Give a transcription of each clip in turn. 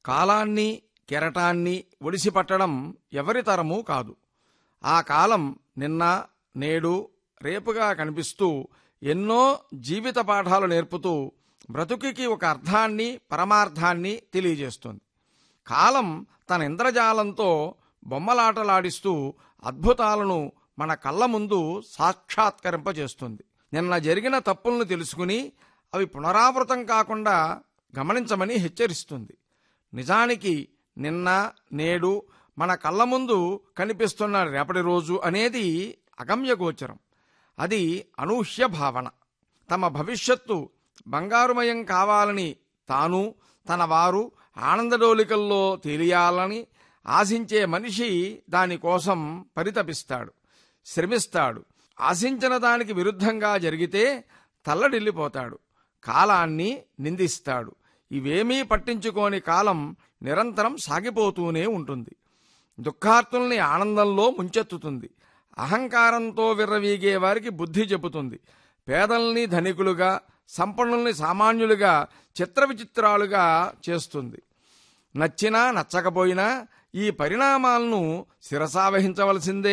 కాలాన్ని కెరటాన్ని ఒడిసిపట్టడం ఎవరి తరమూ కాదు ఆ కాలం నిన్న నేడు రేపుగా కనిపిస్తూ ఎన్నో జీవిత పాఠాలు నేర్పుతూ బ్రతుకుకి ఒక అర్థాన్ని పరమార్థాన్ని తెలియజేస్తుంది కాలం తన ఇంద్రజాలంతో బొమ్మలాటలాడిస్తూ అద్భుతాలను మన కళ్ళ ముందు సాక్షాత్కరింపజేస్తుంది నిన్న జరిగిన తప్పులను తెలుసుకుని అవి పునరావృతం కాకుండా గమనించమని హెచ్చరిస్తుంది నిజానికి నిన్న నేడు మన కళ్ళ ముందు కనిపిస్తున్న రేపటి రోజు అనేది అగమ్యగోచరం అది అనూహ్య భావన తమ భవిష్యత్తు బంగారుమయం కావాలని తాను తన వారు ఆనందడోలికల్లో తేలియాలని ఆశించే మనిషి దానికోసం పరితపిస్తాడు శ్రమిస్తాడు ఆశించిన దానికి విరుద్ధంగా జరిగితే తల్లడిల్లిపోతాడు కాలాన్ని నిందిస్తాడు ఇవేమీ పట్టించుకోని కాలం నిరంతరం సాగిపోతూనే ఉంటుంది దుఃఖార్తుల్ని ఆనందంలో ముంచెత్తుతుంది అహంకారంతో విర్రవీగే వారికి బుద్ధి చెబుతుంది పేదల్ని ధనికులుగా సంపన్నుల్ని సామాన్యులుగా చిత్ర విచిత్రాలుగా చేస్తుంది నచ్చినా నచ్చకపోయినా ఈ పరిణామాలను శిరసావహించవలసిందే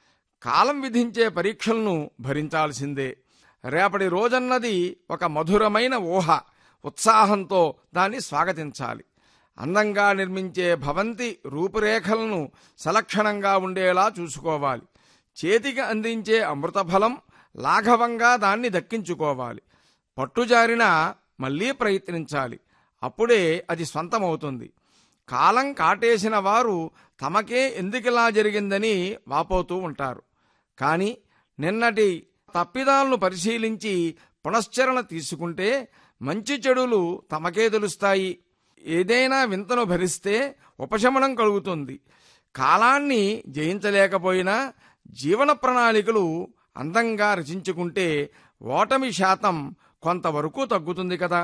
కాలం విధించే పరీక్షలను భరించాల్సిందే రేపటి రోజన్నది ఒక మధురమైన ఊహ ఉత్సాహంతో దాన్ని స్వాగతించాలి అందంగా నిర్మించే భవంతి రూపురేఖలను సలక్షణంగా ఉండేలా చూసుకోవాలి చేతికి అందించే అమృతఫలం లాఘవంగా దాన్ని దక్కించుకోవాలి పట్టుజారినా మళ్ళీ ప్రయత్నించాలి అప్పుడే అది స్వంతమవుతుంది కాలం కాటేసిన వారు తమకే ఎందుకిలా జరిగిందని వాపోతూ ఉంటారు కానీ నిన్నటి తప్పిదాలను పరిశీలించి పునశ్చరణ తీసుకుంటే మంచి చెడులు తమకే తెలుస్తాయి ఏదైనా వింతను భరిస్తే ఉపశమనం కలుగుతుంది కాలాన్ని జయించలేకపోయినా జీవన ప్రణాళికలు అందంగా రచించుకుంటే ఓటమి శాతం కొంతవరకు తగ్గుతుంది కదా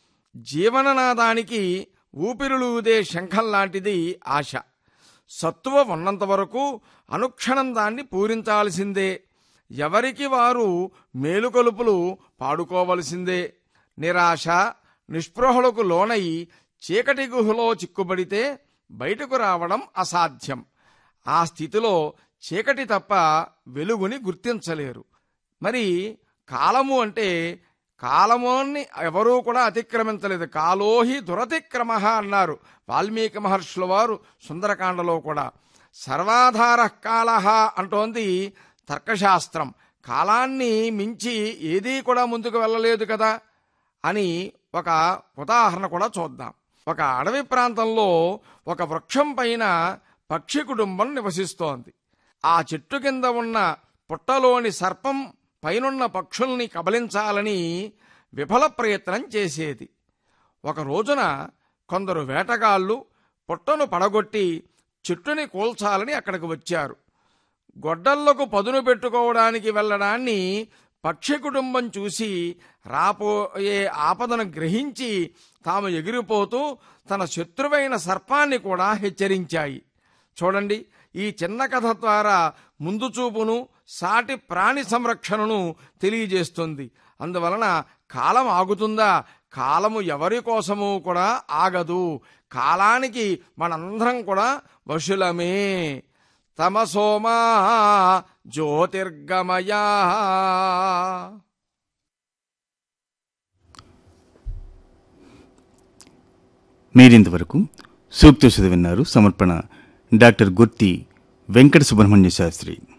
జీవననాదానికి ఊపిరులూదే శంఖం లాంటిది ఆశ సత్తువ ఉన్నంత వరకు అనుక్షణం దాన్ని పూరించాల్సిందే ఎవరికి వారు మేలుకొలుపులు పాడుకోవలసిందే నిరాశ నిస్పృహలకు లోనై చీకటి గుహలో చిక్కుబడితే బయటకు రావడం అసాధ్యం ఆ స్థితిలో చీకటి తప్ప వెలుగుని గుర్తించలేరు మరి కాలము అంటే కాలముని ఎవరూ కూడా అతిక్రమించలేదు కాలోహి దురతిక్రమ అన్నారు వాల్మీకి మహర్షుల వారు సుందరకాండలో కూడా సర్వాధార కాల అంటోంది తర్కశాస్త్రం కాలాన్ని మించి ఏదీ కూడా ముందుకు వెళ్ళలేదు కదా అని ఒక ఉదాహరణ కూడా చూద్దాం ఒక అడవి ప్రాంతంలో ఒక వృక్షం పైన పక్షి కుటుంబం నివసిస్తోంది ఆ చెట్టు కింద ఉన్న పుట్టలోని సర్పం పైనున్న పక్షుల్ని కబలించాలని విఫల ప్రయత్నం చేసేది ఒక రోజున కొందరు వేటగాళ్ళు పుట్టను పడగొట్టి చెట్టుని కూల్చాలని అక్కడికి వచ్చారు గొడ్డళ్లకు పదును పెట్టుకోవడానికి వెళ్ళడాన్ని పక్షి కుటుంబం చూసి రాపోయే ఆపదను గ్రహించి తాము ఎగిరిపోతూ తన శత్రువైన సర్పాన్ని కూడా హెచ్చరించాయి చూడండి ఈ చిన్న కథ ద్వారా ముందు చూపును సాటి ప్రాణి సంరక్షణను తెలియజేస్తుంది అందువలన కాలం ఆగుతుందా కాలము ఎవరి కోసము కూడా ఆగదు కాలానికి మనందరం కూడా వశులమే తమసోమా జ్యోతిర్గమయా మీరింతవరకు సూక్తి సుధ విన్నారు సమర్పణ డాక్టర్ గుర్తి వెంకట సుబ్రహ్మణ్య శాస్త్రి